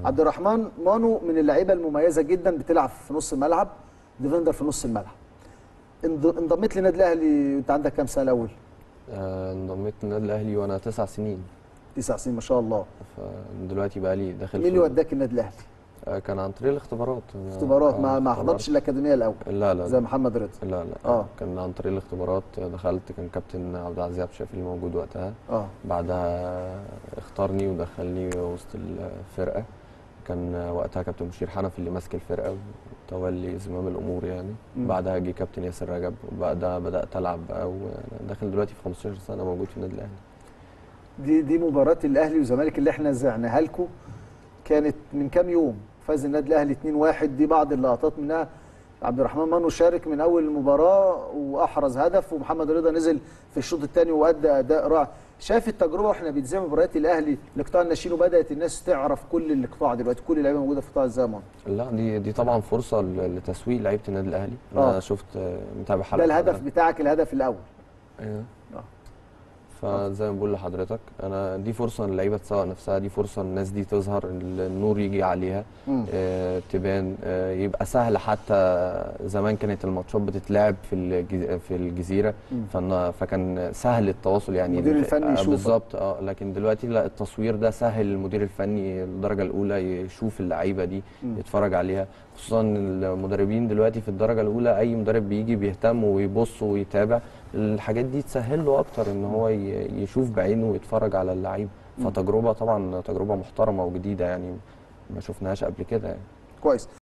عبد الرحمن مانو من اللعيبه المميزه جدا بتلعب في نص الملعب ديفندر في نص الملعب انض- انضميت للنادي الاهلي وانت عندك كام سنه الاول آه، انضميت للنادي الاهلي وانا تسع سنين تسع سنين ما شاء الله فدلوقتي بقى لي داخل مين في- اللي وداك النادي الاهلي آه، كان عن طريق الاختبارات اختبارات آه، ما ما اختبارات. حضرتش الاكاديميه الاول لا لا زي محمد رضا لا لا آه. آه. كان عن طريق الاختبارات دخلت كان كابتن عبد العزيز عبد الشافي اللي موجود وقتها اه بعدها اختارني ودخلني وسط الفرقه كان وقتها كابتن مشير حنفي اللي ماسك الفرقه وتولي زمام الامور يعني مم. بعدها جه كابتن ياسر رجب وبعدها بدات العب بقى وانا داخل دلوقتي في 15 سنه موجود في النادي الاهلي دي دي مباراه الاهلي والزمالك اللي احنا زعناها لكم كانت من كام يوم فاز النادي الاهلي 2-1 دي بعض اللقطات منها عبد الرحمن مانو شارك من اول المباراه واحرز هدف ومحمد رضا نزل في الشوط الثاني وادى اداء رائع شايف التجربه واحنا بنذيع مباريات الاهلي لقطاع الناشئين وبدات الناس تعرف كل القطاع دلوقتي كل اللعيبه موجوده في قطاع الزمن لا دي دي طبعا فرصه ل- لتسويق لعيبه النادي الاهلي آه. انا شفت آه، متابع حلقه ده الهدف عنها. بتاعك الهدف الاول ايوه آه. فزي ما بقول لحضرتك انا دي فرصه ان اللعيبه تسوق نفسها دي فرصه الناس دي تظهر النور يجي عليها مم. آه، تبان آه، يبقى سهل حتى زمان كانت الماتشات بتتلعب في الجز- في الجزيره مم. فن- فكان سهل التواصل يعني المدير الفني آه، يشوفك. بالظبط اه لكن دلوقتي لا التصوير ده سهل المدير الفني الدرجه الاولى يشوف اللعيبه دي مم. يتفرج عليها خصوصا المدربين دلوقتي في الدرجه الاولى اي مدرب بيجي بيهتم ويبص ويتابع الحاجات دي تسهل له اكتر ان هو ي- يشوف بعينه ويتفرج على اللعيبه فتجربه طبعا تجربه محترمه وجديده يعني ما شفناهاش قبل كده يعني كويس